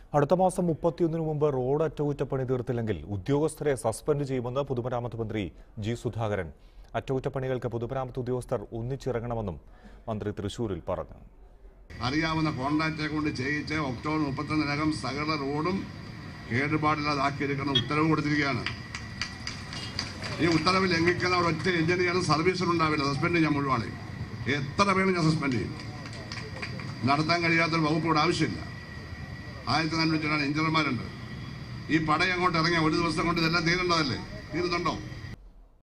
അടുത്ത മാസം മുപ്പത്തിയൊന്നിന് മുമ്പ് റോഡ് അറ്റകുറ്റപ്പണി തീർത്തില്ലെങ്കിൽ ഉദ്യോഗസ്ഥരെ സസ്പെൻഡ് ചെയ്യുമെന്ന് പൊതുമരാമത്ത് മന്ത്രി ജി സുധാകരൻ അറ്റകുറ്റപ്പണികൾക്ക് പൊതുമരാമത്ത് ഉദ്യോഗസ്ഥർ ഒന്നിച്ചിറങ്ങണമെന്നും മന്ത്രി തൃശൂരിൽ പറഞ്ഞു അറിയാവുന്ന കോൺട്രാക്ടറെ കൊണ്ട് ചെയ്യിച്ച് ഒക്ടോബർ മുപ്പത്തൊന്നിനകം സകല റോഡും കേടുപാടില്ലാതാക്കിയെടുക്കുന്ന ഉത്തരവ് കൊടുത്തിരിക്കുകയാണ് ഈ ഉത്തരവ് ലംഘിക്കുന്ന ഒരൊറ്റ എഞ്ചിനീയറും സർവീസിലുണ്ടാവില്ല സസ്പെൻഡ് ചെയ്യാൻ മുഴുവാളെ എത്ര പേരും ഞാൻ സസ്പെൻഡ് ചെയ്യും നടത്താൻ കഴിയാത്തൊരു വകുപ്പ് ഇവിടെ ആവശ്യമില്ല ആയിരത്തി നാനൂറ്റി എഞ്ചിനീയർമാരുണ്ട് ഈ പടയം അങ്ങോട്ട് ഇറങ്ങിയ ഒരു ദിവസം കൊണ്ട് ഇതെല്ലാം തീരേണ്ടതല്ലേ തീരുന്നുണ്ടോ